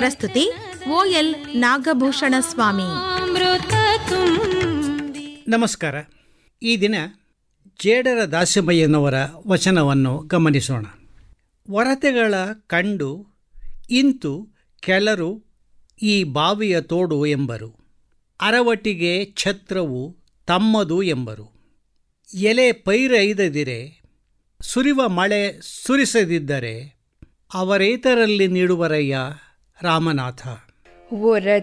ಪ್ರಸ್ತುತಿ ಓಎಲ್ ನಾಗಭೂಷಣ ಸ್ವಾಮಿ ಅಮೃತ ತುಂಬಿ ನಮಸ್ಕಾರ ಈ ದಿನ ಜೇಡರ ದಾಸಮಯ್ಯನವರ ವಚನವನ್ನು ಗಮನಿಸೋಣ ಒರತೆಗಳ ಕಂಡು ಇಂತು ಕೆಲರು ಈ ಬಾವಿಯ ತೋಡು ಎಂಬರು ಅರವಟಿಗೆ ಛತ್ರವು ತಮ್ಮದು ಎಂಬರು ಎಲೆ ಪೈರೈದದಿರೆ ಸುರಿವ ಮಳೆ ಸುರಿಸದಿದ್ದರೆ ಅವರೇತರಲ್ಲಿ ನೀಡುವರಯ್ಯ ರಾಮನಾಥ ಒರ